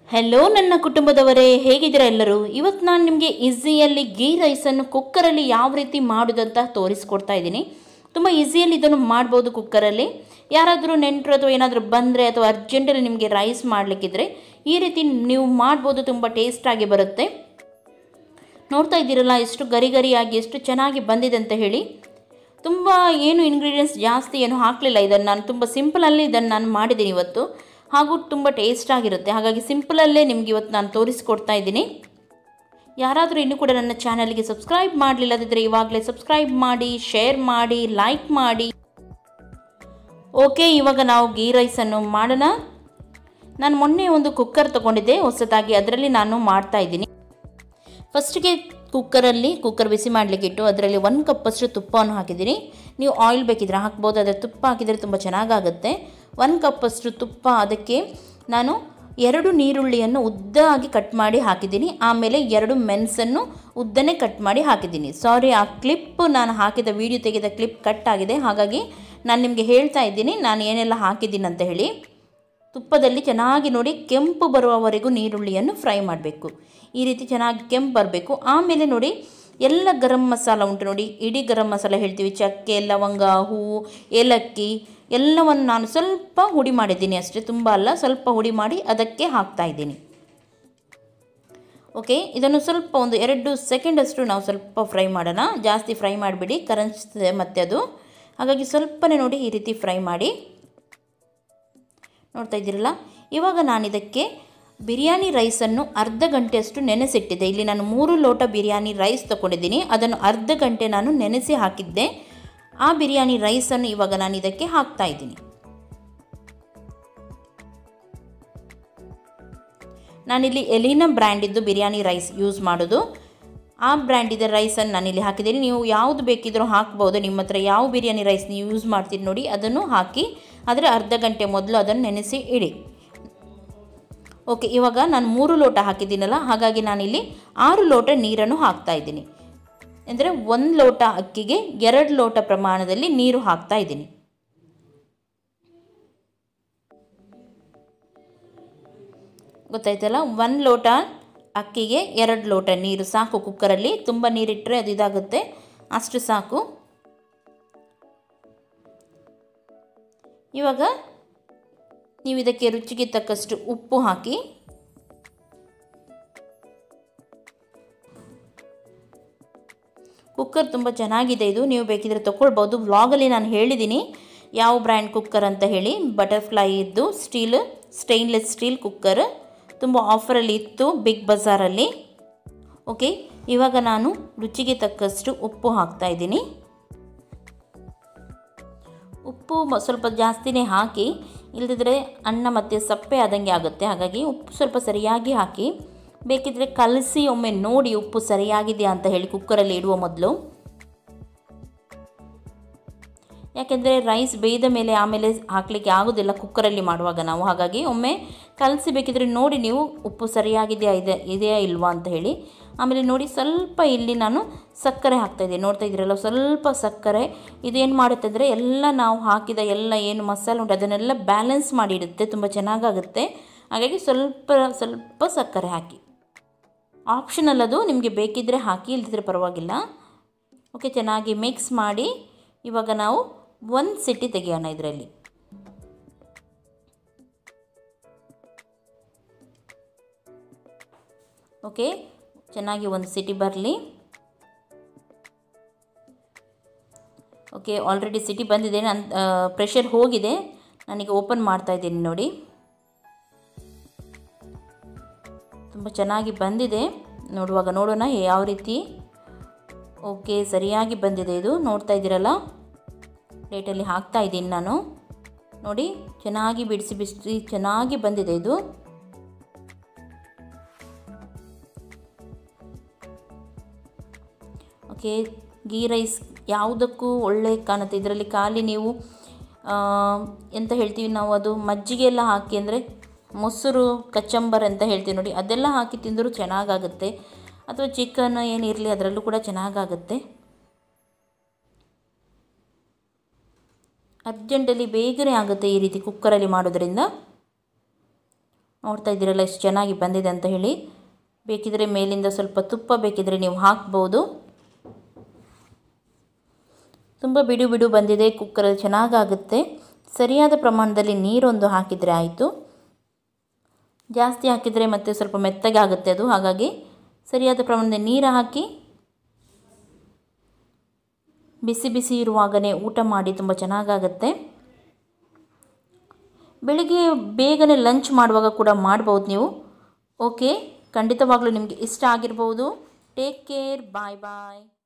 hello ನನ್ನ ಕುಟುಂಬದವರೇ ಹೇಗಿದ್ದೀರಾ ಎಲ್ಲರೂ ಇವತ್ತು ನಾನು ನಿಮಗೆ ಈಸಿಯಲ್ಲಿ ಗೀ ರೈಸನ್ನು ಕುಕ್ಕರಲ್ಲಿ ಯಾವ ರೀತಿ ಮಾಡೋದಂತ ತೋರಿಸ್ಕೊಡ್ತಾ ಇದ್ದೀನಿ ತುಂಬ ಈಸಿಯಲ್ಲಿ ಇದನ್ನು ಮಾಡ್ಬೋದು ಕುಕ್ಕರಲ್ಲಿ ಯಾರಾದರೂ ನೆಂಟರು ಅಥವಾ ಏನಾದರೂ ಬಂದರೆ ಅಥವಾ ಅರ್ಜೆಂಟಲ್ಲಿ ನಿಮಗೆ ರೈಸ್ ಮಾಡಲಿಕ್ಕಿದ್ರೆ ಈ ರೀತಿ ನೀವು ಮಾಡ್ಬೋದು ತುಂಬ ಟೇಸ್ಟಾಗಿ ಬರುತ್ತೆ ನೋಡ್ತಾ ಇದ್ದೀರಲ್ಲ ಎಷ್ಟು ಗರಿ ಗರಿಯಾಗಿ ಎಷ್ಟು ಚೆನ್ನಾಗಿ ಬಂದಿದೆ ಅಂತ ಹೇಳಿ ತುಂಬ ಏನು ಇಂಗ್ರೀಡಿಯೆಂಟ್ಸ್ ಜಾಸ್ತಿ ಏನು ಹಾಕಲಿಲ್ಲ ಇದನ್ನು ನಾನು ತುಂಬ ಸಿಂಪಲಲ್ಲಿ ಇದನ್ನು ನಾನು ಮಾಡಿದ್ದೀನಿ ಇವತ್ತು ಹಾಗೂ ತುಂಬ ಟೇಸ್ಟ್ ಆಗಿರುತ್ತೆ ಹಾಗಾಗಿ ಸಿಂಪಲಲ್ಲೇ ನಿಮ್ಗೆ ಇವತ್ತು ನಾನು ತೋರಿಸ್ಕೊಡ್ತಾ ಇದ್ದೀನಿ ಯಾರಾದರೂ ಇನ್ನೂ ಕೂಡ ನನ್ನ ಚಾನಲ್ಗೆ ಸಬ್ಸ್ಕ್ರೈಬ್ ಮಾಡಲಿಲ್ಲದಿದ್ದರೆ ಇವಾಗಲೇ ಸಬ್ಸ್ಕ್ರೈಬ್ ಮಾಡಿ ಶೇರ್ ಮಾಡಿ ಲೈಕ್ ಮಾಡಿ ಓಕೆ ಇವಾಗ ನಾವು ಗೀ ರೈಸನ್ನು ಮಾಡೋಣ ನಾನು ಮೊನ್ನೆ ಒಂದು ಕುಕ್ಕರ್ ತೊಗೊಂಡಿದ್ದೆ ಹೊಸದಾಗಿ ಅದರಲ್ಲಿ ನಾನು ಮಾಡ್ತಾ ಇದ್ದೀನಿ ಫಸ್ಟಿಗೆ ಕುಕ್ಕರಲ್ಲಿ ಕುಕ್ಕರ್ ಬಿಸಿ ಮಾಡಲಿಕ್ಕೆ ಇಟ್ಟು ಅದರಲ್ಲಿ ಒಂದು ಕಪ್ಪಷ್ಟು ತುಪ್ಪವನ್ನು ಹಾಕಿದ್ದೀನಿ ನೀವು ಆಯಿಲ್ ಬೇಕಿದ್ರೆ ಹಾಕ್ಬೋದು ಅದರ ತುಪ್ಪ ಹಾಕಿದರೆ ತುಂಬ ಚೆನ್ನಾಗಾಗುತ್ತೆ ಒಂದು ಕಪ್ಪಷ್ಟು ತುಪ್ಪ ಅದಕ್ಕೆ ನಾನು ಎರಡು ನೀರುಳ್ಳಿಯನ್ನು ಉದ್ದಾಗಿ ಕಟ್ ಮಾಡಿ ಹಾಕಿದ್ದೀನಿ ಆಮೇಲೆ ಎರಡು ಮೆಣಸನ್ನು ಉದ್ದನೇ ಕಟ್ ಮಾಡಿ ಹಾಕಿದ್ದೀನಿ ಸಾರಿ ಆ ಕ್ಲಿಪ್ ನಾನು ಹಾಕಿದ ವಿಡಿಯೋ ತೆಗೆದ ಕ್ಲಿಪ್ ಕಟ್ ಆಗಿದೆ ಹಾಗಾಗಿ ನಾನು ನಿಮಗೆ ಹೇಳ್ತಾ ಇದ್ದೀನಿ ನಾನು ಏನೆಲ್ಲ ಹಾಕಿದ್ದೀನಿ ಅಂತ ಹೇಳಿ ತುಪ್ಪದಲ್ಲಿ ಚೆನ್ನಾಗಿ ನೋಡಿ ಕೆಂಪು ಬರುವವರೆಗೂ ನೀರುಳ್ಳಿಯನ್ನು ಫ್ರೈ ಮಾಡಬೇಕು ಈ ರೀತಿ ಚೆನ್ನಾಗಿ ಕೆಂಪು ಬರಬೇಕು ಆಮೇಲೆ ನೋಡಿ ಎಲ್ಲ ಗರಂ ಮಸಾಲ ಉಂಟು ನೋಡಿ ಇಡೀ ಗರಂ ಮಸಾಲ ಹೇಳ್ತೀವಿ ಚಕ್ಕೆ ಲವಂಗ ಹೂವು ಏಲಕ್ಕಿ ಎಲ್ಲವನ್ನು ನಾನು ಸ್ವಲ್ಪ ಹುಡಿ ಮಾಡಿದ್ದೀನಿ ಅಷ್ಟೇ ತುಂಬ ಅಲ್ಲ ಸ್ವಲ್ಪ ಹುಡಿ ಮಾಡಿ ಅದಕ್ಕೆ ಹಾಕ್ತಾ ಇದ್ದೀನಿ ಓಕೆ ಇದನ್ನು ಸ್ವಲ್ಪ ಒಂದು ಎರಡು ಸೆಕೆಂಡಷ್ಟು ನಾವು ಸ್ವಲ್ಪ ಫ್ರೈ ಮಾಡೋಣ ಜಾಸ್ತಿ ಫ್ರೈ ಮಾಡಿಬಿಡಿ ಕರಗಿಸ್ತದೆ ಮತ್ತೆ ಅದು ಹಾಗಾಗಿ ಸ್ವಲ್ಪನೇ ನೋಡಿ ಈ ರೀತಿ ಫ್ರೈ ಮಾಡಿ ನೋಡ್ತಾ ಇದ್ದೀರಲ್ಲ ಇವಾಗ ನಾನು ಇದಕ್ಕೆ ಬಿರಿಯಾನಿ ರೈಸನ್ನು ಅರ್ಧ ಗಂಟೆಯಷ್ಟು ನೆನೆಸಿಟ್ಟಿದ್ದೆ ಇಲ್ಲಿ ನಾನು ಮೂರು ಲೋಟ ಬಿರಿಯಾನಿ ರೈಸ್ ತೊಗೊಂಡಿದ್ದೀನಿ ಅದನ್ನು ಅರ್ಧ ಗಂಟೆ ನಾನು ನೆನೆಸಿ ಹಾಕಿದ್ದೆ ಆ ಬಿರಿಯಾನಿ ರೈಸನ್ನು ಇವಾಗ ನಾನು ಇದಕ್ಕೆ ಹಾಕ್ತಾ ಇದ್ದೀನಿ ನಾನಿಲ್ಲಿ ಎಲಿನ ಬ್ರ್ಯಾಂಡಿದ್ದು ಬಿರಿಯಾನಿ ರೈಸ್ ಯೂಸ್ ಮಾಡೋದು ಆ ಬ್ರ್ಯಾಂಡಿದ ರೈಸನ್ನು ನಾನಿಲ್ಲಿ ಹಾಕಿದ್ದೀನಿ ನೀವು ಯಾವುದು ಬೇಕಿದ್ರೂ ಹಾಕ್ಬೋದು ನಿಮ್ಮ ಹತ್ರ ಯಾವ ಬಿರಿಯಾನಿ ರೈಸ್ ನೀವು ಯೂಸ್ ಮಾಡ್ತೀರಿ ನೋಡಿ ಅದನ್ನು ಹಾಕಿ ಆದರೆ ಅರ್ಧ ಗಂಟೆ ಮೊದಲು ಅದನ್ನು ನೆನೆಸಿ ಇಡಿ ಓಕೆ ಇವಾಗ ನಾನು ಮೂರು ಲೋಟ ಹಾಕಿದ್ದೀನಲ್ಲ ಹಾಗಾಗಿ ನಾನಿಲ್ಲಿ ಆರು ಲೋಟ ನೀರನ್ನು ಹಾಕ್ತಾ ಇದ್ದೀನಿ ಅಂದರೆ ಒಂದು ಲೋಟ ಅಕ್ಕಿಗೆ ಎರಡು ಲೋಟ ಪ್ರಮಾಣದಲ್ಲಿ ನೀರು ಹಾಕ್ತಾ ಇದ್ದೀನಿ ಗೊತ್ತಾಯ್ತಲ್ಲ ಒಂದು ಲೋಟ ಅಕ್ಕಿಗೆ ಎರಡು ಲೋಟ ನೀರು ಸಾಕು ಕುಕ್ಕರಲ್ಲಿ ತುಂಬ ನೀರಿಟ್ಟರೆ ಅದು ಇದಾಗುತ್ತೆ ಅಷ್ಟು ಸಾಕು ಇವಾಗ ನೀವು ಇದಕ್ಕೆ ರುಚಿಗೆ ತಕ್ಕಷ್ಟು ಉಪ್ಪು ಹಾಕಿ ಕುಕ್ಕರ್ ತುಂಬ ಚೆನ್ನಾಗಿದೆ ಇದು ನೀವು ಬೇಕಿದ್ರೆ ತೊಗೊಳ್ಬೋದು ವ್ಲಾಗಲ್ಲಿ ನಾನು ಹೇಳಿದ್ದೀನಿ ಯಾವ ಬ್ರ್ಯಾಂಡ್ ಕುಕ್ಕರ್ ಅಂತ ಹೇಳಿ ಬಟರ್ಫ್ಲೈ ಇದ್ದು ಸ್ಟೀಲ್ ಸ್ಟೈನ್ಲೆಸ್ ಸ್ಟೀಲ್ ಕುಕ್ಕರ್ ತುಂಬ ಆಫರಲ್ಲಿ ಇತ್ತು ಬಿಗ್ ಬಜಾರಲ್ಲಿ ಓಕೆ ಇವಾಗ ನಾನು ರುಚಿಗೆ ತಕ್ಕಷ್ಟು ಉಪ್ಪು ಹಾಕ್ತಾ ಇದ್ದೀನಿ ಉಪ್ಪು ಸ್ವಲ್ಪ ಜಾಸ್ತಿನೇ ಹಾಕಿ ಇಲ್ಲದಿದ್ದರೆ ಅನ್ನ ಮತ್ತು ಸಪ್ಪೆ ಆದಂಗೆ ಆಗುತ್ತೆ ಹಾಗಾಗಿ ಉಪ್ಪು ಸ್ವಲ್ಪ ಸರಿಯಾಗಿ ಹಾಕಿ ಬೇಕಿದ್ದರೆ ಕಲಸಿ ಒಮ್ಮೆ ನೋಡಿ ಉಪ್ಪು ಸರಿಯಾಗಿದೆಯಾ ಅಂತ ಹೇಳಿ ಕುಕ್ಕರಲ್ಲಿ ಇಡುವ ಮೊದಲು ಯಾಕೆಂದರೆ ರೈಸ್ ಬೇಯ್ದ ಮೇಲೆ ಆಮೇಲೆ ಹಾಕಲಿಕ್ಕೆ ಆಗೋದಿಲ್ಲ ಕುಕ್ಕರಲ್ಲಿ ಮಾಡುವಾಗ ನಾವು ಹಾಗಾಗಿ ಒಮ್ಮೆ ಕಲಸಿ ಬೇಕಿದ್ರೆ ನೋಡಿ ನೀವು ಉಪ್ಪು ಸರಿಯಾಗಿದೆಯಾ ಇದೆ ಇದೆಯಾ ಇಲ್ವಾ ಅಂತ ಹೇಳಿ ಆಮೇಲೆ ನೋಡಿ ಸ್ವಲ್ಪ ಇಲ್ಲಿ ನಾನು ಸಕ್ಕರೆ ಹಾಕ್ತಾಯಿದ್ದೆ ನೋಡ್ತಾ ಇದ್ದೀರಲ್ಲ ಸ್ವಲ್ಪ ಸಕ್ಕರೆ ಇದೇನು ಮಾಡುತ್ತೆ ಅಂದರೆ ಎಲ್ಲ ನಾವು ಹಾಕಿದ ಎಲ್ಲ ಏನು ಮಸಾಲೆ ಉಂಟು ಅದನ್ನೆಲ್ಲ ಬ್ಯಾಲೆನ್ಸ್ ಮಾಡಿ ಇಡುತ್ತೆ ತುಂಬ ಚೆನ್ನಾಗಾಗುತ್ತೆ ಹಾಗಾಗಿ ಸ್ವಲ್ಪ ಸ್ವಲ್ಪ ಸಕ್ಕರೆ ಹಾಕಿ ಆಪ್ಷನಲ್ ಅದು ನಿಮಗೆ ಬೇಕಿದ್ದರೆ ಹಾಕಿ ಇಲ್ದಿದ್ರೆ ಪರವಾಗಿಲ್ಲ ಓಕೆ ಚೆನ್ನಾಗಿ ಮಿಕ್ಸ್ ಮಾಡಿ ಇವಾಗ ನಾವು ಒಂದು ಸಿಟಿ ತೆಗೆಯೋಣ ಇದರಲ್ಲಿ ಓಕೆ ಚೆನ್ನಾಗಿ ಒಂದು ಸಿಟಿ ಬರಲಿ ಓಕೆ ಆಲ್ರೆಡಿ ಸಿಟಿ ಬಂದಿದೆ ನಾನು ಪ್ರೆಷರ್ ಹೋಗಿದೆ ನನಗೆ ಓಪನ್ ಮಾಡ್ತಾ ಇದ್ದೀನಿ ನೋಡಿ ತುಂಬ ಚೆನ್ನಾಗಿ ಬಂದಿದೆ ನೋಡುವಾಗ ನೋಡೋಣ ಯಾವ ರೀತಿ ಓಕೆ ಸರಿಯಾಗಿ ಬಂದಿದೆ ಇದು ನೋಡ್ತಾ ಇದ್ದೀರಲ್ಲ ಪ್ಲೇಟಲ್ಲಿ ಹಾಕ್ತಾ ಇದ್ದೀನಿ ನಾನು ನೋಡಿ ಚೆನ್ನಾಗಿ ಬಿಡಿಸಿ ಬಿಡಿಸಿ ಚೆನ್ನಾಗಿ ಬಂದಿದೆ ಇದು ಓಕೆ ಗೀ ರೈಸ್ ಯಾವುದಕ್ಕೂ ಒಳ್ಳೆ ಕಾಣುತ್ತೆ ಇದರಲ್ಲಿ ಖಾಲಿ ನೀವು ಎಂತ ಹೇಳ್ತೀವಿ ನಾವು ಅದು ಮಜ್ಜಿಗೆ ಎಲ್ಲ ಹಾಕಿ ಅಂದರೆ ಮೊಸರು ಕಚ್ಚಂಬರ್ ಅಂತ ಹೇಳ್ತೀವಿ ನೋಡಿ ಅದೆಲ್ಲ ಹಾಕಿ ತಿಂದರೂ ಚೆನ್ನಾಗಾಗುತ್ತೆ ಅಥವಾ ಚಿಕನ್ ಏನಿರಲಿ ಅದರಲ್ಲೂ ಕೂಡ ಚೆನ್ನಾಗಾಗುತ್ತೆ ಅರ್ಜೆಂಟಲ್ಲಿ ಬೇಗನೆ ಆಗುತ್ತೆ ಈ ರೀತಿ ಕುಕ್ಕರಲ್ಲಿ ಮಾಡೋದ್ರಿಂದ ನೋಡ್ತಾ ಇದ್ದೀರಲ್ಲ ಎಷ್ಟು ಚೆನ್ನಾಗಿ ಬಂದಿದೆ ಅಂತ ಹೇಳಿ ಬೇಕಿದ್ರೆ ಮೇಲಿಂದ ಸ್ವಲ್ಪ ತುಪ್ಪ ಬೇಕಿದ್ರೆ ನೀವು ಹಾಕ್ಬೋದು ತುಂಬ ಬಿಡು ಬಿಡು ಬಂದಿದೆ ಕುಕ್ಕರಲ್ಲಿ ಚೆನ್ನಾಗಾಗುತ್ತೆ ಸರಿಯಾದ ಪ್ರಮಾಣದಲ್ಲಿ ನೀರೊಂದು ಹಾಕಿದರೆ ಆಯಿತು ಜಾಸ್ತಿ ಹಾಕಿದರೆ ಮತ್ತೆ ಸ್ವಲ್ಪ ಮೆತ್ತಗೆ ಆಗುತ್ತೆ ಅದು ಹಾಗಾಗಿ ಸರಿಯಾದ ಪ್ರಮಾಣದಲ್ಲಿ ನೀರು ಹಾಕಿ ಬಿಸಿ ಬಿಸಿ ಇರುವಾಗಲೇ ಊಟ ಮಾಡಿ ತುಂಬ ಚೆನ್ನಾಗಾಗತ್ತೆ ಬೆಳಿಗ್ಗೆ ಬೇಗನೆ ಲಂಚ್ ಮಾಡುವಾಗ ಕೂಡ ಮಾಡ್ಬೋದು ನೀವು ಓಕೆ ಖಂಡಿತವಾಗ್ಲೂ ನಿಮಗೆ ಇಷ್ಟ ಆಗಿರ್ಬೋದು ಟೇಕ್ ಕೇರ್ ಬಾಯ್ ಬಾಯ್